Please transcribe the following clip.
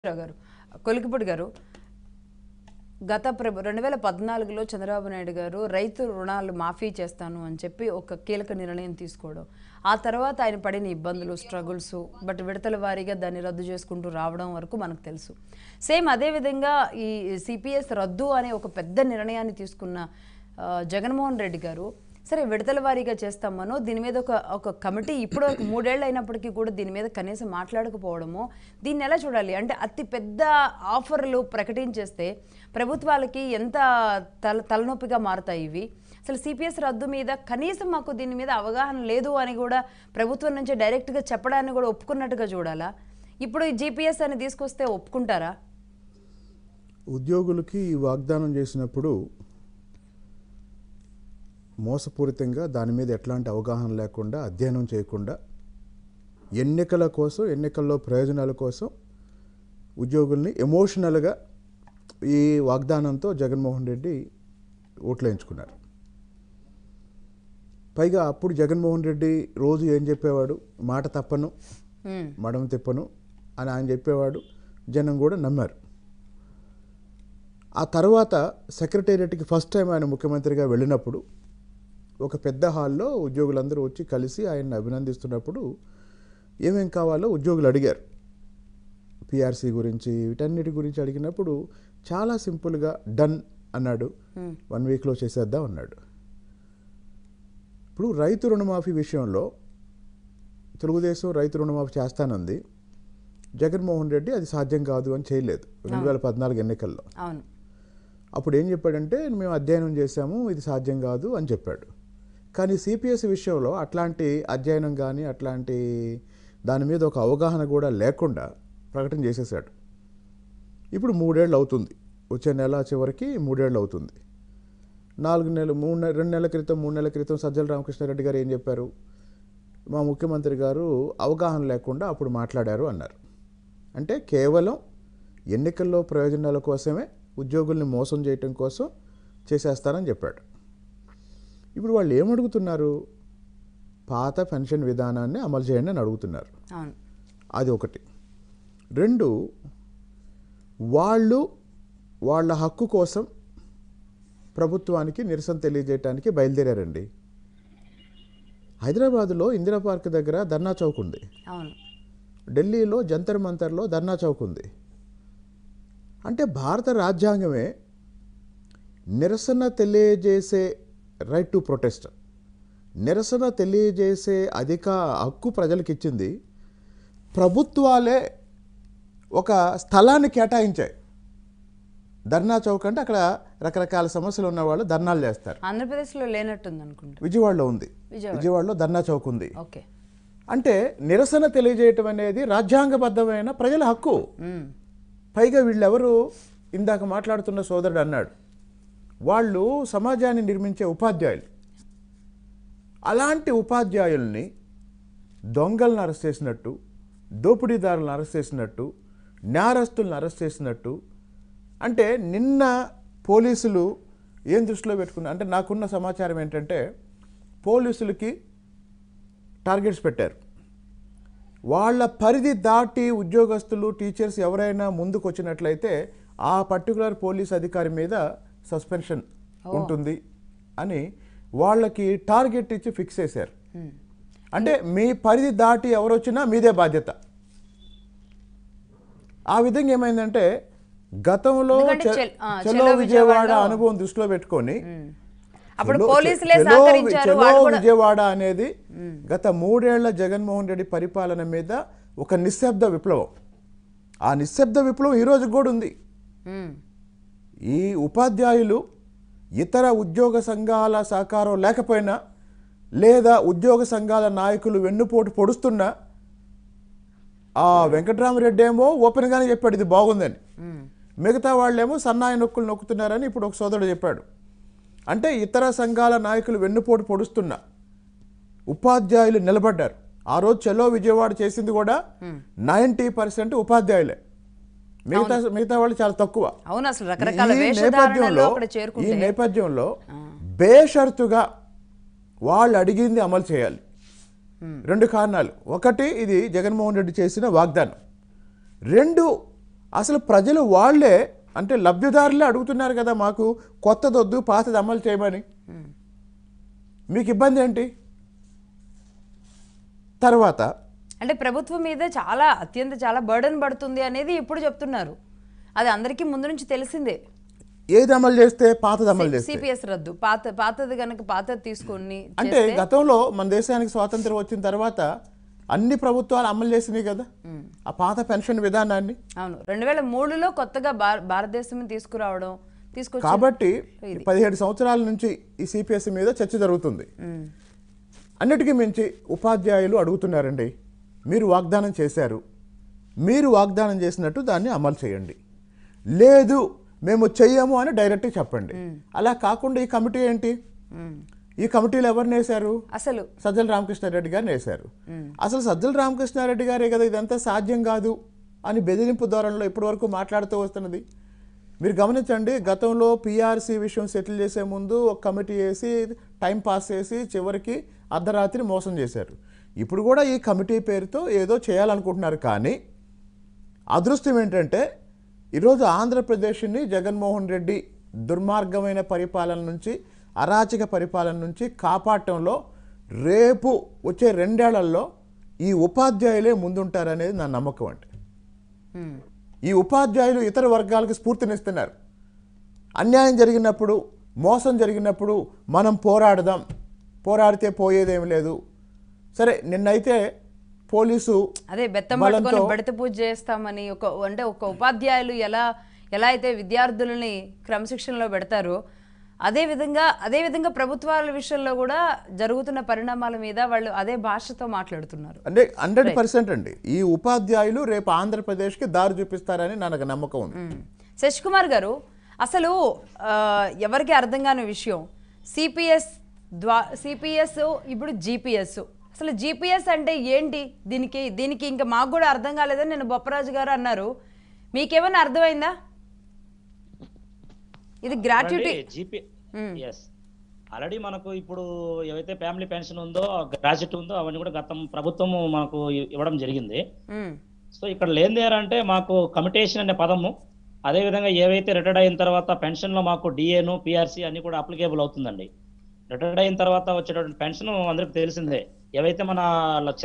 రావు గారు కొలికిపూడి గారు గత ప్రభు రెండు వేల పద్నాలుగులో చంద్రబాబు నాయుడు గారు రైతు రుణాలు మాఫీ చేస్తాను అని చెప్పి ఒక కీలక నిర్ణయం తీసుకోవడం ఆ తర్వాత ఆయన పడిన ఇబ్బందులు స్ట్రగుల్స్ బట్ విడతల వారీగా దాన్ని రద్దు చేసుకుంటూ రావడం వరకు మనకు తెలుసు సేమ్ అదేవిధంగా ఈ సిపిఎస్ రద్దు అనే ఒక పెద్ద నిర్ణయాన్ని తీసుకున్న ఆ, జగన్మోహన్ రెడ్డి గారు సరే విడతల వారీగా చేస్తామనో దీని మీద ఒక ఒక కమిటీ ఇప్పుడు వరకు మూడేళ్ళు అయినప్పటికీ కూడా దీని మీద కనీసం మాట్లాడకపోవడము దీన్ని ఎలా చూడాలి అంటే అతి పెద్ద ఆఫర్లు ప్రకటించేస్తే ప్రభుత్వాలకి ఎంత తల తలనొప్పిగా మారుతాయి ఇవి అసలు సిపిఎస్ రద్దు మీద కనీసం మాకు దీని మీద అవగాహన లేదు అని కూడా ప్రభుత్వం నుంచి డైరెక్ట్గా చెప్పడాన్ని కూడా ఒప్పుకున్నట్టుగా చూడాలా ఇప్పుడు ఈ జీపీఎస్ అని తీసుకొస్తే ఒప్పుకుంటారా ఉద్యోగులకి ఈ వాగ్దానం చేసినప్పుడు మోసపూరితంగా దాని మీద ఎట్లాంటి అవగాహన లేకుండా అధ్యయనం చేయకుండా ఎన్నికల కోసం ఎన్నికల్లో ప్రయోజనాల కోసం ఉద్యోగుల్ని ఎమోషనల్గా ఈ వాగ్దానంతో జగన్మోహన్ రెడ్డి ఓట్లు వేయించుకున్నారు పైగా అప్పుడు జగన్మోహన్ రెడ్డి రోజు ఏం చెప్పేవాడు మాట తప్పను ఉమ్, మడం తిప్పను అని ఆయన చెప్పేవాడు జనం కూడా నమ్మారు ఆ తర్వాత సెక్రటేరియట్కి ఫస్ట్ టైం ఆయన ముఖ్యమంత్రిగా వెళ్ళినప్పుడు ఒక పెద్ద హాల్లో ఉద్యోగులందరూ వచ్చి కలిసి ఆయన్ని అభినందిస్తున్నప్పుడు ఏమేం కావాలో ఉద్యోగులు అడిగారు పిఆర్సీ గురించి వీటన్నిటి గురించి అడిగినప్పుడు చాలా సింపుల్గా డన్ అన్నాడు ఉమ్, వన్ వీక్లో చేసేద్దాం అన్నాడు ఇప్పుడు రైతు రుణమాఫీ విషయంలో తెలుగుదేశం రైతు రుణమాఫీ చేస్తానంది జగన్మోహన్ రెడ్డి అది సాధ్యం కాదు అని చేయలేదు రెండు వేల పద్నాలుగు ఎన్నికల్లో అవును అప్పుడు ఏం చెప్పాడంటే మేము అధ్యయనం చేశాము ఇది సాధ్యం కాదు అని చెప్పాడు కానీ సిపిఎస్ విషయంలో అట్లాంటి అధ్యయనం కానీ అట్లాంటి దాని మీద ఒక అవగాహన కూడా లేకుండా ప్రకటన చేసేసాడు ఇప్పుడు మూడేళ్ళు అవుతుంది వచ్చే నెల చివరికి మూడేళ్ళు అవుతుంది నాలుగు నెలలు మూడు నెల రెండు నెలల క్రితం మూడు నెలల క్రితం సజ్జల రామకృష్ణారెడ్డి గారు ఏం చెప్పారు మా ముఖ్యమంత్రి గారు అవగాహన లేకుండా అప్పుడు మాట్లాడారు అన్నారు అంటే కేవలం ఎన్నికల్లో ప్రయోజనాల కోసమే ఉద్యోగుల్ని మోసం చేయటం కోసం చేసేస్తారని చెప్పాడు ఇప్పుడు వాళ్ళు ఏమడుగుతున్నారు పాత పెన్షన్ విధానాన్ని అమలు చేయండి అని అడుగుతున్నారు అవును అది ఒకటి రెండు వాళ్ళు వాళ్ళ హక్కు కోసం ప్రభుత్వానికి నిరసన తెలియజేయడానికి బయలుదేరారండి హైదరాబాదులో ఇందిరా పార్క్ దగ్గర ధర్నా చౌక్ ఉంది అవును ఢిల్లీలో జంతర్ మంతర్లో ధర్నా చౌక్ ఉంది అంటే భారత రాజ్యాంగమే నిరసన తెలియజేసే రైట్ టు ప్రొటెస్ట్ నిరసన తెలియజేసే అధిక హక్కు ప్రజలకు ఇచ్చింది ప్రభుత్వాలే ఒక స్థలాన్ని కేటాయించాయి ధర్నా చౌక్ అంటే అక్కడ రకరకాల సమస్యలు ఉన్న వాళ్ళు ధర్నాలు చేస్తారు ఆంధ్రప్రదేశ్లో లేనట్టుంది అనుకుంటా విజయవాడలో ఉంది విజయవాడ. విజయవాడలో ధర్నా చౌక్ ఉంది ఓకే అంటే నిరసన తెలియజేయటం అనేది రాజ్యాంగబద్ధమైన ప్రజల హక్కు ఉమ్, పైగా వీళ్ళెవరు ఇందాక మాట్లాడుతున్న సోదరుడు అన్నాడు వాళ్ళు సమాజాన్ని నిర్మించే ఉపాధ్యాయులు అలాంటి ఉపాధ్యాయుల్ని దొంగలను అరెస్ట్ చేసినట్టు దోపిడీదారులను అరెస్ట్ చేసినట్టు నేరస్తులను అరెస్ట్ చేసినట్టు అంటే నిన్న పోలీసులు ఏం దృష్టిలో పెట్టుకున్నారు అంటే నాకున్న సమాచారం ఏంటంటే పోలీసులకి టార్గెట్స్ పెట్టారు వాళ్ళ పరిధి దాటి ఉద్యోగస్తులు టీచర్స్ ఎవరైనా ముందుకు వచ్చినట్లయితే ఆ పర్టికులర్ పోలీస్ అధికారి మీద సస్పెన్షన్ ఉంటుంది అని వాళ్ళకి టార్గెట్ ఇచ్చి ఫిక్స్ చేశారు ఉమ్. అంటే మీ పరిధి దాటి ఎవరు వచ్చినా మీదే బాధ్యత ఆ విధంగా ఏమైందంటే గతంలో ఎందుకంటే చె- చెల్- ఆ, చెలో చెలో విజయవాడ విజయవాడలో- అనుభవం దృష్టిలో పెట్టుకొని అప్పుడు చెలో- పోలీసులే చెలో- సహకరించారు చెలో వాళ్ళు కూడా విజయవాడ అనేది గత మూడేళ్ల జగన్మోహన్ రెడ్డి పరిపాలన మీద ఒక నిశ్శబ్ద విప్లవం ఆ నిశ్శబ్ద విప్లవం ఈ రోజు కూడా ఉంది ఉమ్, ఈ ఉపాధ్యాయులు ఇతర ఉద్యోగ సంఘాల సహకారం లేకపోయినా లేదా ఉద్యోగ సంఘాల నాయకులు వెన్నుపోటు పొడుస్తున్నా ఆ వెంకటరామరెడ్డి ఏమో ఓపెన్గానే చెప్పాడు ఇది బాగుందని ఉమ్, మిగతా వాళ్ళేమో సన్నాయి నొక్కులు నొక్కుతున్నారని ఇప్పుడు ఒక సోదరుడు చెప్పాడు అంటే ఇతర సంఘాల నాయకులు వెన్నుపోటు పొడుస్తున్నా ఉపాధ్యాయులు నిలబడ్డారు ఆ రోజు చెలో విజయవాడ చేసింది కూడా నైంటీ పర్సెంట్ ఉపాధ్యాయులే మిగతా మిగతా వాళ్ళు చాలా తక్కువ అవును అసలు రకరకాల ఈ వేషధారణలో నేపథ్యంలో అక్కడ ఈ చేరుకుంటే నేపథ్యంలో బేషరతుగా వాళ్ళు అడిగింది అమలు చేయాలి రెండు కారణాలు ఒకటి ఇది జగన్మోహన్ రెడ్డి చేసిన వాగ్దానం రెండు అసలు ప్రజలు వాళ్ళే అంటే లబ్ధిదారులే అడుగుతున్నారు కదా మాకు కొత్తదొద్దు పాతది అమలు చేయమని మీకు ఇబ్బంది ఏంటి తర్వాత అంటే ప్రభుత్వం మీద చాలా అత్యంత చాలా బర్డన్ పడుతుంది అనేది ఇప్పుడు చెప్తున్నారు అది అందరికీ ముందు నుంచి తెలిసిందే ఏది అమలు చేస్తే పాతది అమలు చేస్తే సిపిఎస్ రద్దు పాత పాతది కనుక పాతది తీసుకొని అంటే గతంలో మన దేశానికి స్వాతంత్రం వచ్చిన తర్వాత అన్ని ప్రభుత్వాలు అమలు చేసినాయి కదా ఆ పాత పెన్షన్ విధానాన్ని అవును రెండు వేల మూడులో కొత్తగా భార- భారతదేశం తీసుకురావడం తీసుకొచ్చి కాబట్టి పదిహేడు సంవత్సరాల నుంచి ఈ సిపిఎస్ మీద చర్చ జరుగుతుంది ఉమ్, అన్నిటికీ మించి ఉపాధ్యాయులు అడుగుతున్నారండి మీరు వాగ్దానం చేశారు మీరు వాగ్దానం చేసినట్టు దాన్ని అమలు చేయండి లేదు మేము చెయ్యము అని డైరెక్ట్గా చెప్పండి అలా కాకుండా ఈ కమిటీ ఏంటి ఉమ్. ఈ కమిటీలు ఎవరిని వేశారు అసలు సజ్జల రామకృష్ణారెడ్డి గారిని వేశారు అసలు సజ్జల రామకృష్ణారెడ్డి గారే కదా ఇదంతా సాధ్యం కాదు అని బెదిరింపు ధోరణిలో ఇప్పటివరకు మాట్లాడుతూ వస్తున్నది మీరు గమనించండి గతంలో పిఆర్సీ విషయం సెటిల్ చేసే ముందు ఒక కమిటీ వేసి టైం పాస్ చేసి చివరికి అర్ధరాత్రి మోసం చేశారు ఇప్పుడు కూడా ఈ కమిటీ పేరుతో ఏదో చేయాలనుకుంటున్నారు కానీ అదృష్టం ఏంటంటే ఈరోజు ఆంధ్రప్రదేశ్ని జగన్మోహన్ రెడ్డి దుర్మార్గమైన పరిపాలన నుంచి అరాచక పరిపాలన నుంచి కాపాడటంలో రేపు వచ్చే రెండేళ్లలో ఈ ఉపాధ్యాయులే ముందుంటారనేది నా నమ్మకం అంటే ఉమ్, ఈ ఉపాధ్యాయులు ఇతర వర్గాలకు స్ఫూర్తినిస్తున్నారు అన్యాయం జరిగినప్పుడు మోసం జరిగినప్పుడు మనం పోరాడదాం పోరాడితే పోయేదేమి లేదు సరే నిన్నైతే పోలీసు అదే బెత్తం బలంతో- పట్టుకొని బడిత పూజ చేస్తామని ఒక అంటే ఒక ఉపాధ్యాయులు ఎలా ఎలా అయితే విద్యార్థులని క్రమశిక్షణలో పెడతారో అదే విధంగా అదే విధంగా ప్రభుత్వాల విషయంలో కూడా జరుగుతున్న పరిణామాల మీద వాళ్ళు అదే భాషతో మాట్లాడుతున్నారు అంటే హండ్రెడ్ పర్సెంట్ అండి ఈ ఉపాధ్యాయులు రేపు ఆంధ్రప్రదేశ్కి దారి చూపిస్తారని నాకు నమ్మకం ఉంది మ్మ్. శశి కుమార్ గారు అసలు ఆ, ఎవరికి అర్థం కాని విషయం సిపిఎస్ ద్వా సిపిఎస్ ఇప్పుడు జీపీఎస్ అసలు జీపీఎస్ అంటే ఏంటి దీనికి దీనికి ఇంకా మాకు కూడా అర్థం కాలేదని నేను బొప్పరాజు గారు అన్నారు మీకేమైనా అర్థమైందా ఇది గ్రాట్యుటీ జీపీ ఎస్ ఆల్రెడీ మనకు ఇప్పుడు ఏవైతే ఫ్యామిలీ పెన్షన్ ఉందో గ్రాడ్యుయేట్ ఉందో అవన్నీ కూడా గతం ప్రభుత్వం మనకు ఇ- ఇవ్వడం జరిగింది సో ఇక్కడ లేనిది అంటే మాకు కమిటేషన్ అనే పదము అదే విధంగా ఏవైతే రిటైర్డ్ అయిన తర్వాత పెన్షన్ లో మాకు డిఏను పిఆర్సీ అన్ని కూడా అప్లికేబుల్ అవుతుందండి రిటైర్డ్ అయిన తర్వాత వచ్చేటటువంటి పెన్షన్ అందరికి తెలిసిందే ఏవైతే మన